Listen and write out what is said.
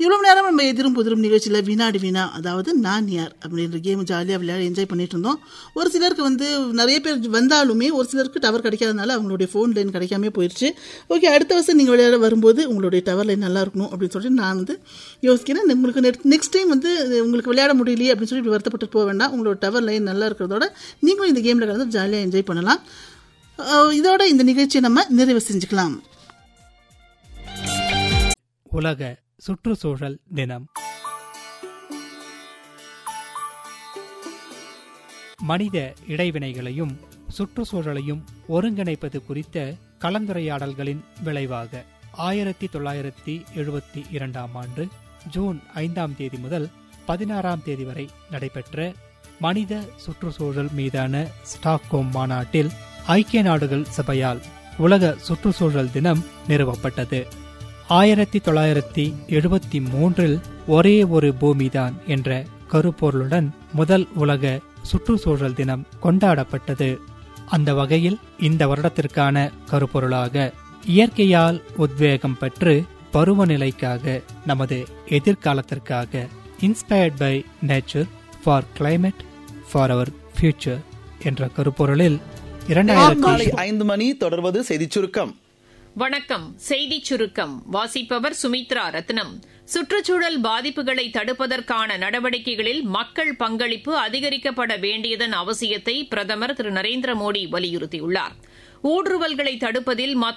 இவ்வளவு நேரம் நம்ம எதிரும் புதிரும் நிகழ்ச்சியில் வினாடி வினா அதாவது நான் யார் அப்படின்ற கேம் ஜாலியாக விளையாட என்ஜாய் பண்ணிட்டு இருந்தோம் ஒரு சிலருக்கு வந்து நிறைய பேர் வந்தாலுமே ஒரு சிலருக்கு டவர் கிடைக்காதனால அவங்களுடைய ஃபோன் லைன் கிடைக்காம போயிடுச்சு ஓகே அடுத்த வருஷம் நீங்கள் விளையாட வரும்போது உங்களுடைய டவர் லைன் நல்லா இருக்கணும் அப்படின்னு சொல்லிட்டு நான் வந்து யோசிக்கிறேன் உங்களுக்கு நெக்ஸ்ட் டைம் வந்து உங்களுக்கு விளையாட முடியலையே அப்படின்னு சொல்லி இப்படி வருத்தப்பட்டு போக வேண்டாம் உங்களோட டவர் லைன் நல்லா இருக்கிறதோட நீங்களும் இந்த கேமில் கலந்து ஜாலியாக என்ஜாய் பண்ணலாம் அஹ் இதோட இந்த நிகழ்ச்சியை நம்ம நிறைவு செஞ்சுக்கலாம் உலக சுற்றுச்சூழல் தினம் மனித இடைவினைகளையும் சுற்றுச்சூழலையும் ஒருங்கிணைப்பது குறித்த கலந்துரையாடல்களின் விளைவாக ஆயிரத்தி தொள்ளாயிரத்தி எழுபத்தி இரண்டாம் ஆண்டு ஜூன் ஐந்தாம் தேதி முதல் பதினாறாம் தேதி வரை நடைபெற்ற மனித சுற்றுச்சூழல் மீதான ஸ்டாக்ஹோம் மாநாட்டில் ஐக்கிய நாடுகள் சபையால் உலக சுற்றுச்சூழல் தினம் நிறுவப்பட்டது ஆயிரத்தி தொள்ளாயிரத்தி எழுபத்தி மூன்றில் ஒரே ஒரு பூமிதான் என்ற கருப்பொருளுடன் முதல் உலக சுற்றுச்சூழல் தினம் கொண்டாடப்பட்டது அந்த வகையில் இந்த வருடத்திற்கான கருப்பொருளாக இயற்கையால் உத்வேகம் பெற்று பருவநிலைக்காக நமது எதிர்காலத்திற்காக inspired by nature for climate for our future என்ற கருப்பொருளில் காலை இரண்டாயிரத்தி ஐந்து மணி தொடர்வது செய்திச் சுருக்கம் வணக்கம் செய்தி சுருக்கம் வாசிப்பவர் சுமித்ரா ரத்னம் சுற்றுச்சூழல் பாதிப்புகளை தடுப்பதற்கான நடவடிக்கைகளில் மக்கள் பங்களிப்பு அதிகரிக்கப்பட வேண்டியதன் அவசியத்தை பிரதமர் திரு நரேந்திர மோடி வலியுறுத்தியுள்ளார் ஊடுருவல்களை தடுப்பதில் மத்திய